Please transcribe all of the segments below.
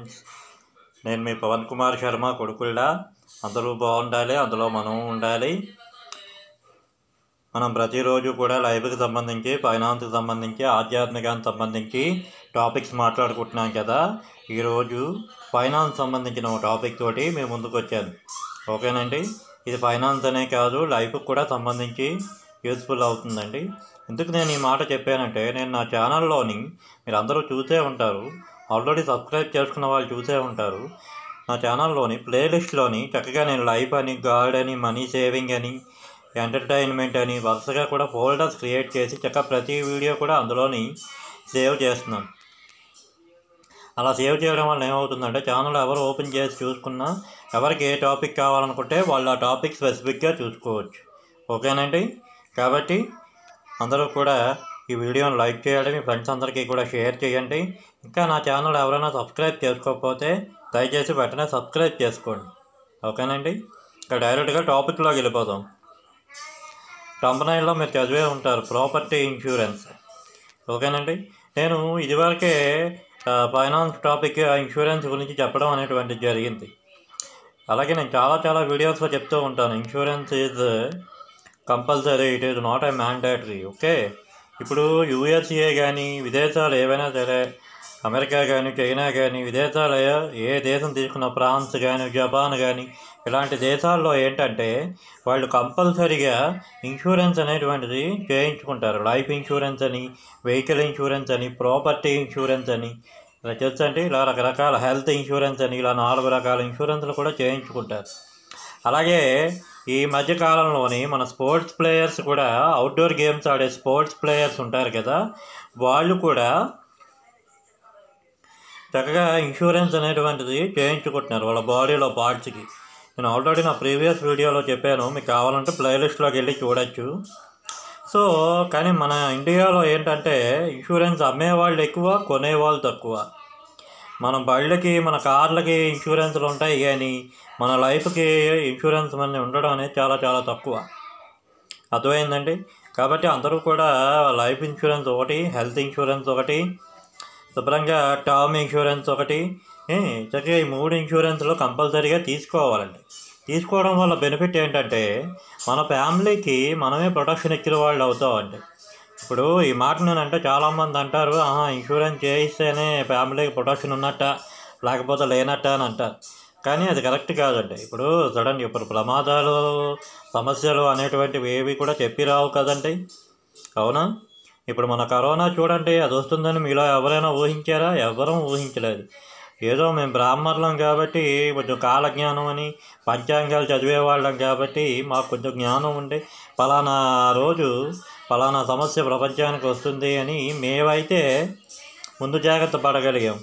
friends నేను మీ పవన్ కుమార్ శర్మ కొడుకుల్లా అందరూ బాగుండాలి అందులో మనం ఉండాలి మనం ప్రతిరోజు కూడా లైఫ్కి సంబంధించి ఫైనాన్స్కి సంబంధించి ఆధ్యాత్మికానికి సంబంధించి టాపిక్స్ మాట్లాడుకుంటున్నాం కదా ఈరోజు ఫైనాన్స్ సంబంధించిన ఒక టాపిక్ తోటి మేము ముందుకు వచ్చాను ఓకేనండి ఇది ఫైనాన్స్ అనే కాదు లైఫ్కి కూడా సంబంధించి యూస్ఫుల్ అవుతుందండి ఎందుకు నేను ఈ మాట చెప్పానంటే నేను నా ఛానల్లోని మీరు అందరూ చూసే ఉంటారు ఆల్రెడీ సబ్స్క్రైబ్ చేసుకున్న వాళ్ళు చూసే ఉంటారు నా ఛానల్లోని ప్లేలిస్ట్లోని చక్కగా నేను లైఫ్ అని గార్డ్ అని మనీ సేవింగ్ అని ఎంటర్టైన్మెంట్ అని వరుసగా కూడా ఫోల్డర్స్ క్రియేట్ చేసి చక్కగా ప్రతి వీడియో కూడా అందులోని సేవ్ చేస్తున్నాను అలా సేవ్ చేయడం వల్ల ఏమవుతుందంటే ఛానల్ ఎవరు ఓపెన్ చేసి చూసుకున్నా ఎవరికి ఏ టాపిక్ కావాలనుకుంటే వాళ్ళు ఆ టాపిక్ స్పెసిఫిక్గా చూసుకోవచ్చు ఓకేనండి కాబట్టి అందరూ కూడా ఈ వీడియోని లైక్ చేయండి మీ ఫ్రెండ్స్ అందరికీ కూడా షేర్ చేయండి ఇంకా నా ఛానల్ ఎవరైనా సబ్స్క్రైబ్ చేసుకోకపోతే దయచేసి వెంటనే సబ్స్క్రైబ్ చేసుకోండి ఓకేనండి ఇంకా డైరెక్ట్గా టాపిక్లోకి వెళ్ళిపోదాం కంపెనీలో మీరు చదివే ఉంటారు ప్రాపర్టీ ఇన్సూరెన్స్ ఓకేనండి నేను ఇదివరకే ఆ, ఫైనాన్స్ టాపిక్ ఆ ఇన్సూరెన్స్ గురించి చెప్పడం అనేటువంటిది జరిగింది అలాగే నేను చాలా చాలా వీడియోస్లో చెప్తూ ఉంటాను insurance is compulsory it is not a mandatory okay ఇప్పుడు యూఎస్ఏ కానీ విదేశాలు ఏవైనా సరే అమెరికా కానీ చైనా కానీ విదేశాలు ఏ- ఏ దేశం తీసుకున్న ఫ్రాన్స్ కానీ జపాన్ కానీ ఇలాంటి దేశాల్లో ఏంటంటే వాళ్ళు కంపల్సరీగా ఇన్సూరెన్స్ అనేటువంటిది చేయించుకుంటారు లైఫ్ ఇన్సూరెన్స్ అని వెహికల్ ఇన్సూరెన్స్ అని ప్రాపర్టీ ఇన్సూరెన్స్ అని ఇలా తెలుసండి ఇలా రకరకాల హెల్త్ ఇన్సూరెన్స్ అని ఇలా నాలుగు రకాల ఇన్సూరెన్స్లు కూడా చేయించుకుంటారు అలాగే ఈ మధ్య కాలంలోని మన స్పోర్ట్స్ ప్లేయర్స్ కూడా అవుట్డోర్ గేమ్స్ ఆడే స్పోర్ట్స్ ప్లేయర్స్ ఉంటారు కదా వాళ్ళు కూడా చక్కగా ఇన్సూరెన్స్ అనేటువంటిది చేయించుకుంటున్నారు వాళ్ళ బాడీలో పార్ట్స్కి నేను ఆల్రెడీ నా ప్రీవియస్ వీడియోలో చెప్పాను మీకు కావాలంటే ప్లేలిస్ట్లోకి వెళ్ళి చూడొచ్చు సో కానీ మన ఇండియాలో ఏంటంటే ఇన్సూరెన్స్ అమ్మేవాళ్ళు ఎక్కువ కొనేవాళ్ళు తక్కువ మన బళ్ళకి మన కార్లకి ఇన్సూరెన్స్లు ఉంటాయి కానీ మన లైఫ్కి ఇన్సూరెన్స్ మన ఉండడం అనేది చాలా చాలా తక్కువ అర్థమైందండి కాబట్టి అందరూ కూడా లైఫ్ ఇన్సూరెన్స్ ఒకటి హెల్త్ ఇన్సూరెన్స్ ఒకటి శుభ్రంగా టర్మ్ ఇన్సూరెన్స్ ఒకటి ఏ, చక్కగా ఈ మూడు ఇన్సూరెన్స్లు కంపల్సరీగా తీసుకోవాలండి తీసుకోవడం వల్ల బెనిఫిట్ ఏంటంటే మన ఫ్యామిలీకి మనమే ప్రొటెక్షన్ ఇచ్చిన వాళ్ళు అవుతామండి ఇప్పుడు ఈ మాట నేనంటే చాలామంది అంటారు ఆహా ఇన్సూరెన్స్ చేయిస్తేనే ఫ్యామిలీకి ప్రొటెక్షన్ ఉన్నట్ట లేకపోతే లేనట్ట అని అంటారు కానీ అది కరెక్ట్ కాదండి ఇప్పుడు సడన్ ఇప్పుడు ప్రమాదాలు సమస్యలు అనేటువంటివి ఏవి కూడా చెప్పి రావు కదండి అవునా ఇప్పుడు మన కరోనా చూడండి అది వస్తుందని మీలో ఎవరైనా ఊహించారా ఎవరూ ఊహించలేదు ఏదో మేము బ్రాహ్మణులం కాబట్టి కొంచెం కాలజ్ఞానం అని పంచాంగాలు చదివేవాళ్ళం కాబట్టి మాకు కొంచెం జ్ఞానం ఉండి ఫలానా రోజు ఫలానా సమస్య ప్రపంచానికి వస్తుంది అని మేమైతే ముందు జాగ్రత్త పడగలిగాం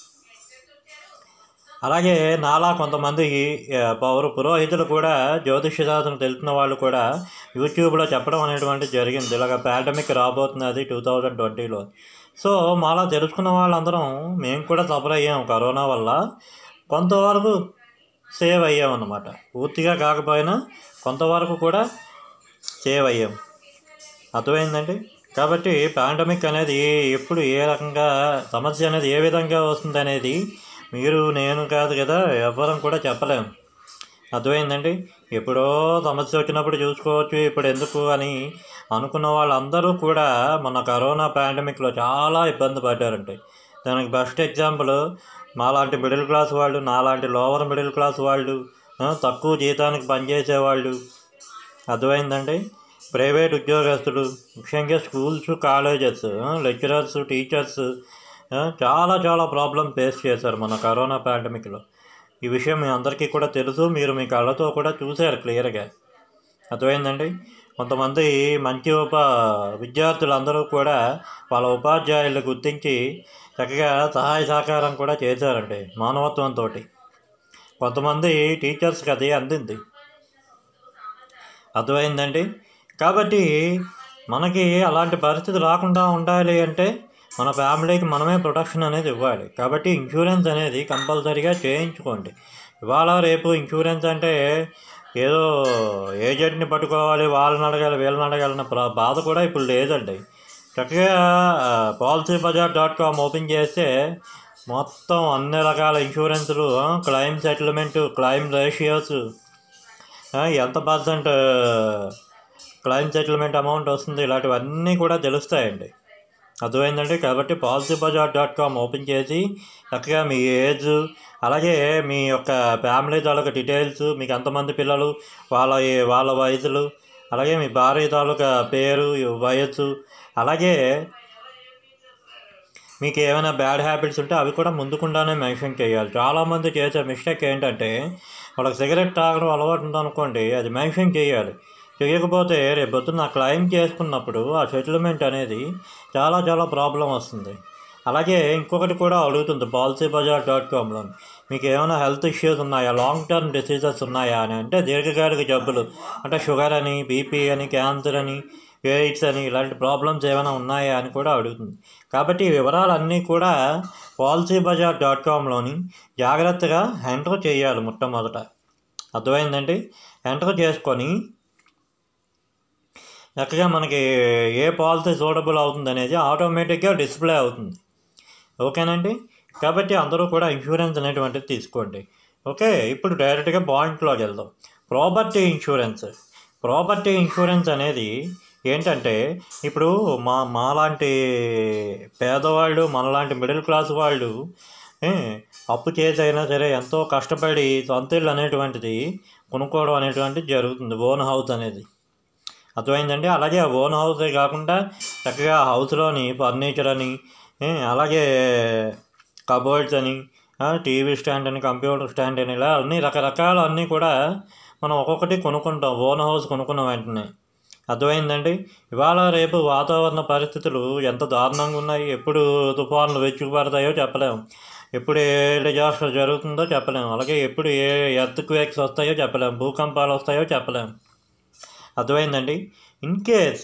అలాగే నాలా కొంతమంది ఆ, పౌరు పురోహితులు కూడా జ్యోతిష్య శాస్త్రం తెలిసిన వాళ్ళు కూడా యూట్యూబ్లో చెప్పడం అనేటువంటిది జరిగింది ఇలాగ పాండమిక్ రాబోతున్నది టూ థౌజండ్ ట్వంటీలో సో మాలా తెలుసుకున్న వాళ్ళందరం మేము కూడా సఫర్ అయ్యాం కరోనా వల్ల కొంతవరకు సేవ్ అయ్యాం అన్నమాట పూర్తిగా కాకపోయినా కొంతవరకు కూడా సేవ్ అయ్యాం అర్థమైందండి కాబట్టి పాండమిక్ అనేది ఎప్పుడు ఏ రకంగా సమస్య అనేది ఏ విధంగా వస్తుంది అనేది మీరు నేను కాదు కదా ఎవ్వరం కూడా చెప్పలేము అర్థమైందండి ఎప్పుడో సమస్య వచ్చినప్పుడు చూసుకోవచ్చు ఇప్పుడు ఎందుకు అని అనుకున్న వాళ్ళందరూ కూడా మన కరోనా పాండమిక్లో చాలా ఇబ్బంది పడ్డారండి దానికి బెస్ట్ ఎగ్జాంపుల్ మాలాంటి మిడిల్ క్లాస్ వాళ్ళు నాలాంటి లోవర్ మిడిల్ క్లాస్ వాళ్ళు ఆ, తక్కువ జీతానికి పనిచేసే వాళ్ళు అర్థమైందండి ప్రైవేట్ ఉద్యోగస్తులు ముఖ్యంగా స్కూల్స్ కాలేజెస్ లెక్చరర్స్ టీచర్స్ చాలా చాలా ప్రాబ్లం ఫేస్ చేశారు మన కరోనా పాండమిక్లో ఈ విషయం మీ అందరికీ కూడా తెలుసు మీరు మీ కళ్ళతో కూడా చూశారు క్లియర్గా అర్థమైందండి కొంతమంది మంచి ఉప విద్యార్థులందరూ కూడా వాళ్ళ ఉపాధ్యాయులు గుర్తించి చక్కగా సహాయ సహకారం కూడా చేశారండి మానవత్వంతో కొంతమంది టీచర్స్కి అది అందింది అర్థమైందండి కాబట్టి మనకి అలాంటి పరిస్థితి రాకుండా ఉండాలి అంటే మన ఫ్యామిలీకి మనమే ప్రొటెక్షన్ అనేది ఇవ్వాలి కాబట్టి ఇన్సూరెన్స్ అనేది కంపల్సరీగా చేయించుకోండి ఇవాళ రేపు ఇన్సూరెన్స్ అంటే ఏదో ఏజెంట్ని పట్టుకోవాలి వాళ్ళని అడగాలి వీళ్ళని అడగాలన్న ప్ర- బాధ కూడా ఇప్పుడు లేదండి చక్కగా Policybazaar dot com open చేస్తే మొత్తం అన్ని రకాల ఇన్సూరెన్సులు క్లైమ్ సెటిల్మెంట్ క్లైమ్ రేషియోస్ ఎంత పర్సెంట్ క్లైమ్ సెటిల్మెంట్ అమౌంట్ వస్తుంది ఇలాంటివన్నీ కూడా తెలుస్తాయండి అర్థమైందండి కాబట్టి Policybazaar dot com open చేసి చక్కగా మీ ఏజ్ అలాగే మీ యొక్క ఫ్యామిలీ తాలూకా డీటెయిల్స్ మీకు ఎంతమంది పిల్లలు వాళ్ళ వాళ్ళ వయసులు అలాగే మీ భార్య తాలూకా పేరు వయస్సు అలాగే మీకు ఏమైనా బ్యాడ్ హ్యాబిట్స్ ఉంటే అవి కూడా ముందుకుండానే మెన్షన్ చేయాలి చాలామంది చేసే మిస్టేక్ ఏంటంటే వాళ్ళకి సిగరెట్ తాగడం అలవాటు ఉందనుకోండి అది మెన్షన్ చేయాలి చేయకపోతే రేపు పొద్దున్న క్లెయిమ్ చేసుకున్నప్పుడు ఆ సెటిల్మెంట్ అనేది చాలా చాలా ప్రాబ్లం వస్తుంది అలాగే ఇంకొకటి కూడా అడుగుతుంది పాలసీ బజార్ డాట్ కామ్లో మీకు ఏమైనా హెల్త్ ఇష్యూస్ ఉన్నాయా లాంగ్ టర్మ్ డిసీజెస్ ఉన్నాయా అని అంటే దీర్ఘకాలిక జబ్బులు అంటే షుగర్ అని బీపీ అని క్యాన్సర్ అని ఎయిడ్స్ అని ఇలాంటి ప్రాబ్లమ్స్ ఏమైనా ఉన్నాయా అని కూడా అడుగుతుంది కాబట్టి ఈ వివరాలన్నీ కూడా పాలసీ బజార్ డాట్ కామ్లోని జాగ్రత్తగా ఎంటర్ చేయాలి మొట్టమొదట అర్థమైందండి ఎంటర్ చేసుకొని చక్కగా మనకి ఏ పాలసీ సూటబుల్ అవుతుంది అనేది ఆటోమేటిక్గా డిస్ప్లే అవుతుంది ఓకేనండి కాబట్టి అందరూ కూడా ఇన్సూరెన్స్ అనేటువంటిది తీసుకోండి ఓకే ఇప్పుడు డైరెక్ట్గా పాయింట్లోకి వెళ్దాం ప్రాపర్టీ ఇన్సూరెన్స్ ప్రాపర్టీ ఇన్సూరెన్స్ అనేది ఏంటంటే ఇప్పుడు మా మాలాంటి పేదవాళ్ళు మనలాంటి మిడిల్ క్లాస్ వాళ్ళు ఏ, అప్పు చేసి అయినా సరే ఎంతో కష్టపడి సొంత ఇల్లు అనేటువంటిది కొనుక్కోవడం అనేటువంటిది జరుగుతుంది ఓన్ హౌస్ అనేది అర్థమైందండి అలాగే ఆ ఓన్ హౌసే కాకుండా చక్కగా హౌస్లోని ఫర్నిచర్ అని ఏ, అలాగే కబోర్డ్స్ అని ఆ, టీవీ స్టాండ్ అని కంప్యూటర్ స్టాండ్ అని ఇలా అన్ని రకరకాల అన్నీ కూడా మనం ఒక్కొక్కటి కొనుక్కుంటాం ఓన్ హౌస్ కొనుక్కున్న వెంటనే అర్థమైందండి ఇవాళ రేపు వాతావరణ పరిస్థితులు ఎంత దారుణంగా ఉన్నాయి ఎప్పుడు తుఫాన్లు వెచ్చుకుపడతాయో చెప్పలేము ఎప్పుడు ఏ డిజాస్టర్ జరుగుతుందో చెప్పలేము అలాగే ఎప్పుడు ఏ ఎర్త్ క్వేక్స్ వస్తాయో చెప్పలేము భూకంపాలు వస్తాయో చెప్పలేము అర్థమైందండి ఇన్ కేస్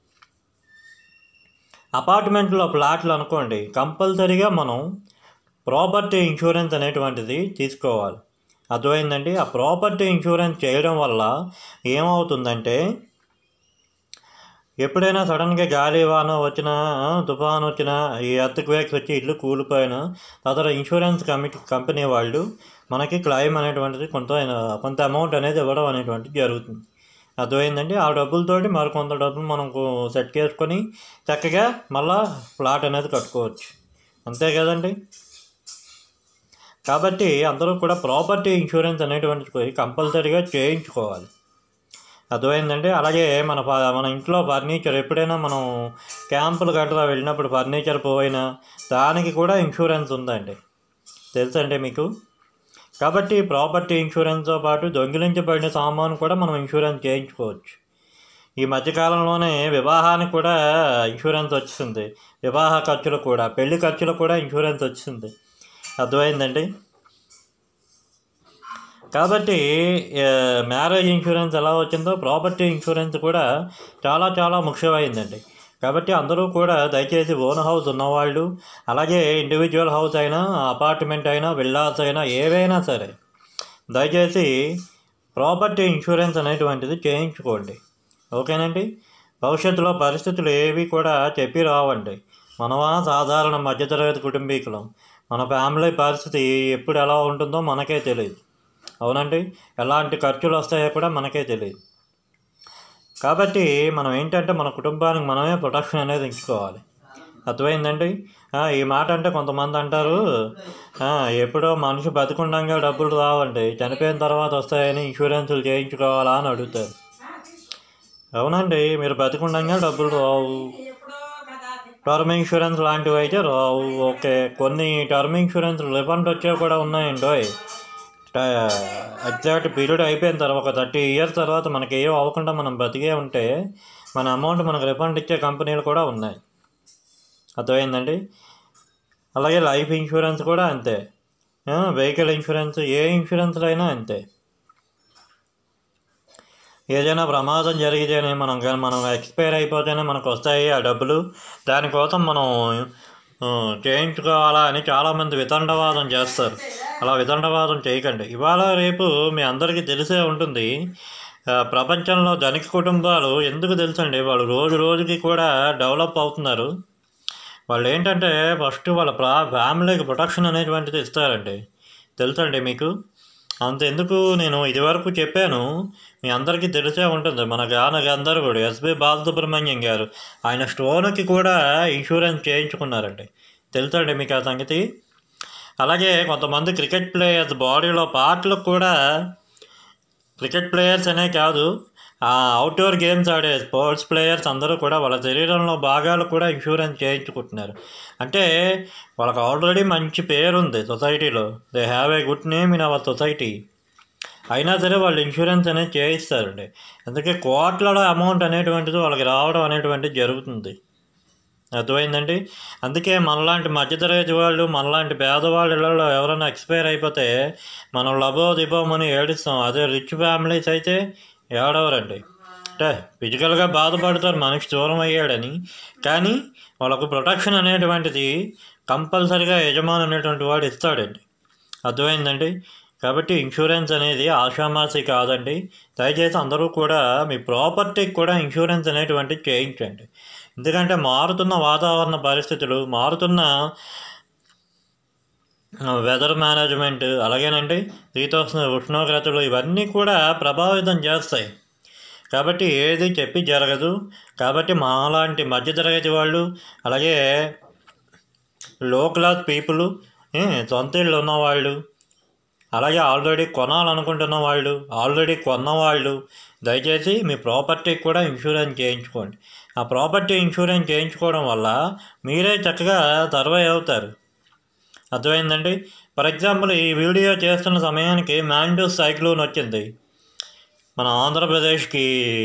అపార్ట్మెంట్లో ఫ్లాట్లు అనుకోండి కంపల్సరీగా మనం ప్రాపర్టీ ఇన్సూరెన్స్ అనేటువంటిది తీసుకోవాలి అర్థమైందండి ఆ ప్రాపర్టీ ఇన్సూరెన్స్ చేయడం వల్ల ఏమవుతుందంటే ఎప్పుడైనా సడన్గా గాలి వాన వచ్చినా ఆ, తుఫాన్ వచ్చినా ఈ ఎర్త్ క్వేక్స్ వచ్చి ఇల్లు కూలిపోయినా తదర ఇన్సూరెన్స్ కమిటీ కంపెనీ వాళ్ళు మనకి క్లెయిమ్ అనేటువంటిది కొంత కొంత అమౌంట్ అనేది ఇవ్వడం అనేటువంటిది జరుగుతుంది అర్థమైందండి ఆ డబ్బులతోటి మరి కొంత డబ్బులు మనం సెట్ చేసుకొని చక్కగా మళ్ళా ఫ్లాట్ అనేది కట్టుకోవచ్చు అంతే కదండి కాబట్టి అందరూ కూడా ప్రాపర్టీ ఇన్సూరెన్స్ అనేటువంటిది కంపల్సరీగా చేయించుకోవాలి అర్థమైందండి అలాగే మన ఫ- మన ఇంట్లో ఫర్నిచర్ ఎప్పుడైనా మనం క్యాంపులు గట్రా వెళ్ళినప్పుడు ఫర్నిచర్ పోయినా దానికి కూడా ఇన్సూరెన్స్ ఉందండి తెలుసండి మీకు కాబట్టి ప్రాపర్టీ ఇన్సూరెన్స్తో పాటు దొంగిలించబడిన సామాను కూడా మనం ఇన్సూరెన్స్ చేయించుకోవచ్చు ఈ మధ్యకాలంలోనే వివాహానికి కూడా ఇన్సూరెన్స్ వచ్చింది వివాహ ఖర్చులు కూడా పెళ్లి ఖర్చులు కూడా ఇన్సూరెన్స్ వచ్చింది అర్థమైందండి కాబట్టి ఆ, మ్యారేజ్ ఇన్సూరెన్స్ ఎలా వచ్చిందో ప్రాపర్టీ ఇన్సూరెన్స్ కూడా చాలా చాలా ముఖ్యమైందండి కాబట్టి అందరూ కూడా దయచేసి ఓన్ హౌస్ ఉన్నవాళ్ళు అలాగే ఇండివిజువల్ హౌస్ అయినా అపార్ట్మెంట్ అయినా విల్లాస్ అయినా ఏవైనా సరే దయచేసి ప్రాపర్టీ ఇన్సూరెన్స్ అనేటువంటిది చేయించుకోండి ఓకేనండి భవిష్యత్తులో పరిస్థితులు ఏవి కూడా చెప్పి రావండి మనమా సాధారణ మధ్యతరగతి కుటుంబీకులం మన ఫ్యామిలీ పరిస్థితి ఎప్పుడు ఎలా ఉంటుందో మనకే తెలియదు అవునండి ఎలాంటి ఖర్చులు వస్తాయో కూడా మనకే తెలియదు కాబట్టి మనం ఏంటంటే మన కుటుంబానికి మనమే ప్రొటెక్షన్ అనేది ఇచ్చుకోవాలి అర్థమైందండి ఆ, ఈ మాట అంటే కొంతమంది అంటారు ఆ, ఎప్పుడో మనిషి బతికుండంగా డబ్బులు రావండి చనిపోయిన తర్వాత వస్తాయని ఇన్సూరెన్సులు చేయించుకోవాలా అని అడుగుతారు అవునండి మీరు బతికుండంగా డబ్బులు రావు టర్మ్ ఇన్సూరెన్స్ లాంటివి అయితే రావు ఓకే కొన్ని టర్మ్ ఇన్సూరెన్స్ రిఫండ్ వచ్చేవి కూడా ఉన్నాయండి ఎగ్జాక్ట్ పీరియడ్ అయిపోయిన తర్వాత ఒక థర్టీ ఇయర్స్ తర్వాత మనకి ఏం అవ్వకుండా మనం బతికే ఉంటే మన అమౌంట్ మనకు రిఫండ్ ఇచ్చే కంపెనీలు కూడా ఉన్నాయి అర్థమైందండి అలాగే లైఫ్ ఇన్సూరెన్స్ కూడా అంతే వెహికల్ ఇన్సూరెన్స్ ఏ ఇన్సూరెన్స్లో అయినా అంతే ఏదైనా ప్రమాదం జరిగితేనే మనం గా- మనం ఎక్స్పైర్ అయిపోతేనే మనకు వస్తాయి ఆ డబ్బులు దానికోసం మనం ఆ, చేయించుకోవాలా అని చాలామంది వితండవాదం చేస్తారు అలా వితండవాదం చేయకండి ఇవాళ రేపు మీ అందరికీ తెలిసే ఉంటుంది ఆ, ప్రపంచంలో ధనిక కుటుంబాలు ఎందుకు తెలుసండి వాళ్ళు రోజు రోజుకి కూడా డెవలప్ అవుతున్నారు వాళ్ళు ఏంటంటే ఫస్ట్ వాళ్ళ ప్రా ఫ్యామిలీకి ప్రొటెక్షన్ అనేటువంటిది ఇస్తారండి తెలుసండి మీకు అంతెందుకు నేను ఇదివరకు చెప్పాను మీ అందరికీ తెలిసే ఉంటుంది మన గాన గంధర్వుడు ఎస్పి బాలసుబ్రహ్మణ్యం గారు ఆయన స్టోన్కి కూడా ఇన్సూరెన్స్ చేయించుకున్నారండి తెలుసండి మీకు ఆ సంగతి అలాగే కొంతమంది క్రికెట్ ప్లేయర్స్ బాడీలో పార్ట్లకు కూడా క్రికెట్ ప్లేయర్స్ అనే కాదు ఆ అవుట్డోర్ గేమ్స్ ఆడే స్పోర్ట్స్ ప్లేయర్స్ అందరూ కూడా వాళ్ళ శరీరంలో భాగాలు కూడా ఇన్సూరెన్స్ చేయించుకుంటున్నారు అంటే వాళ్ళకి ఆల్రెడీ మంచి పేరు ఉంది సొసైటీలో they have a good name in our society అయినా సరే వాళ్ళు ఇన్సూరెన్స్ అనేది చేయిస్తారండి అందుకే కోట్లలో అమౌంట్ అనేటువంటిది వాళ్ళకి రావడం అనేటువంటిది జరుగుతుంది అర్థమైందండి అందుకే మనలాంటి మధ్యతరగతి వాళ్ళు మనలాంటి పేదవాళ్ళ ఇళ్ళలో ఎవరైనా ఎక్స్పైర్ అయిపోతే మనం లబో దిబోమని ఏడుస్తాం అదే రిచ్ ఫ్యామిలీస్ అయితే ఏడవరండి అంటే ఫిజికల్గా బాధపడతారు మనిషి దూరం అయ్యాడని కానీ వాళ్ళకు ప్రొటెక్షన్ అనేటువంటిది కంపల్సరిగా యజమాని అనేటువంటి వాడు ఇస్తాడండి అర్థమైందండి కాబట్టి ఇన్సూరెన్స్ అనేది ఆషామాసి కాదండి దయచేసి అందరూ కూడా మీ ప్రాపర్టీకి కూడా ఇన్సూరెన్స్ అనేటువంటిది చేయించండి ఎందుకంటే మారుతున్న వాతావరణ పరిస్థితులు మారుతున్న వెదర్ మేనేజ్మెంట్ అలాగేనండి శీతోష్ణ ఉష్ణోగ్రతలు ఇవన్నీ కూడా ప్రభావితం చేస్తాయి కాబట్టి ఏది చెప్పి జరగదు కాబట్టి మాలాంటి మధ్యతరగతి వాళ్ళు అలాగే లో క్లాస్ పీపుల్ సొంత ఇళ్ళు ఉన్నవాళ్ళు అలాగే ఆల్రెడీ కొనాలనుకుంటున్న వాళ్ళు ఆల్రెడీ కొన్నవాళ్ళు దయచేసి మీ ప్రాపర్టీకి కూడా ఇన్సూరెన్స్ చేయించుకోండి ఆ ప్రాపర్టీ ఇన్సూరెన్స్ చేయించుకోవడం వల్ల మీరే చక్కగా సర్వైవ్ అవుతారు అర్థమైందండి ఫర్ ఎగ్జాంపుల్ ఈ వీడియో చేస్తున్న సమయానికి మ్యాండూస్ సైక్లోన్ వచ్చింది మన ఆంధ్రప్రదేశ్కి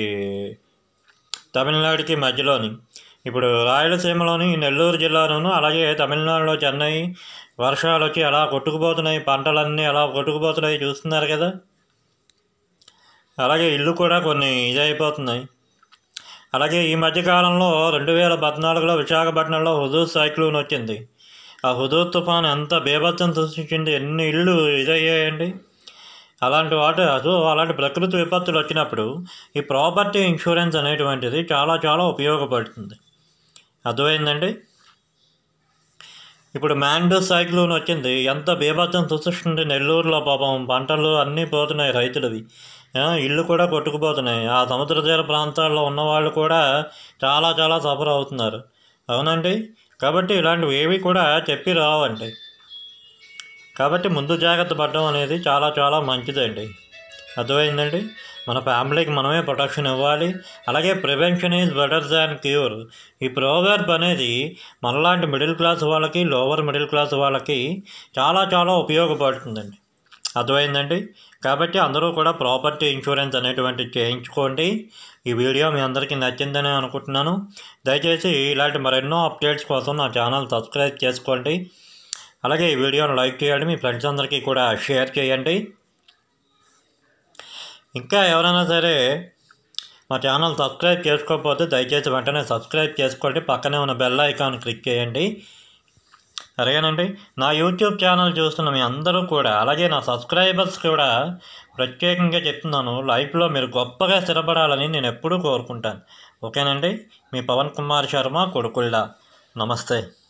తమిళనాడుకి మధ్యలోని ఇప్పుడు రాయలసీమలోని నెల్లూరు జిల్లాలోను అలాగే తమిళనాడులో చెన్నై వర్షాలు వచ్చి అలా కొట్టుకుపోతున్నాయి పంటలన్నీ అలా కొట్టుకుపోతున్నాయి చూస్తున్నారు కదా అలాగే ఇల్లు కూడా కొన్ని ఇదైపోతున్నాయి అలాగే ఈ మధ్యకాలంలో రెండు వేల పద్నాలుగులో విశాఖపట్నంలో హుదూద్ సైక్లోన్ వచ్చింది ఆ హుదూద్ తుఫాన్ ఎంత బేభత్సం సృష్టించింది ఎన్ని ఇళ్ళు ఇదయ్యాయండి అలాంటి వాటి సో అలాంటి ప్రకృతి విపత్తులు వచ్చినప్పుడు ఈ ప్రాపర్టీ ఇన్సూరెన్స్ అనేటువంటిది చాలా చాలా ఉపయోగపడుతుంది అర్థమైందండి ఇప్పుడు మ్యాండో సైక్లోన్ వచ్చింది ఎంత బీభత్సం సృష్టిస్తుంది నెల్లూరులో పాపం పంటలు అన్నీ పోతున్నాయి రైతులవి ఆ, ఇల్లు కూడా కొట్టుకుపోతున్నాయి ఆ సముద్ర తీర ప్రాంతాల్లో ఉన్నవాళ్ళు కూడా చాలా చాలా సఫర్ అవుతున్నారు అవునండి కాబట్టి ఇలాంటివి ఏవి కూడా చెప్పి రావండి కాబట్టి ముందు జాగ్రత్త పడడం అనేది చాలా చాలా మంచిదండి అర్థమైందండి మన ఫ్యామిలీకి మనమే ప్రొటెక్షన్ ఇవ్వాలి అలాగే prevention is better than cure ఈ ప్రోవర్బ్ అనేది మనలాంటి మిడిల్ క్లాస్ వాళ్ళకి లోవర్ మిడిల్ క్లాస్ వాళ్ళకి చాలా చాలా ఉపయోగపడుతుందండి అర్థమైందండి కాబట్టి అందరూ కూడా ప్రాపర్టీ ఇన్సూరెన్స్ అనేటువంటి చేయించుకోండి ఈ వీడియో మీ అందరికీ నచ్చిందని అనుకుంటున్నాను దయచేసి ఇలాంటి మరెన్నో అప్డేట్స్ కోసం నా ఛానల్ సబ్స్క్రైబ్ చేసుకోండి అలాగే ఈ వీడియోను లైక్ చేయండి మీ ఫ్రెండ్స్ అందరికీ కూడా షేర్ చేయండి ఇంకా ఎవరైనా సరే మా ఛానల్ సబ్స్క్రైబ్ చేసుకోకపోతే దయచేసి వెంటనే సబ్స్క్రైబ్ చేసుకోండి పక్కనే ఉన్న బెల్ ఐకాన్ క్లిక్ చేయండి సరేనండి నా యూట్యూబ్ ఛానల్ చూస్తున్న మీ అందరూ కూడా అలాగే నా సబ్స్క్రైబర్స్ కూడా ప్రత్యేకంగా చెప్తున్నాను లైఫ్లో మీరు గొప్పగా స్థిరపడాలని నేను ఎప్పుడూ కోరుకుంటాను ఓకేనండి మీ పవన్ కుమార్ శర్మ కొడుకుల్లా నమస్తే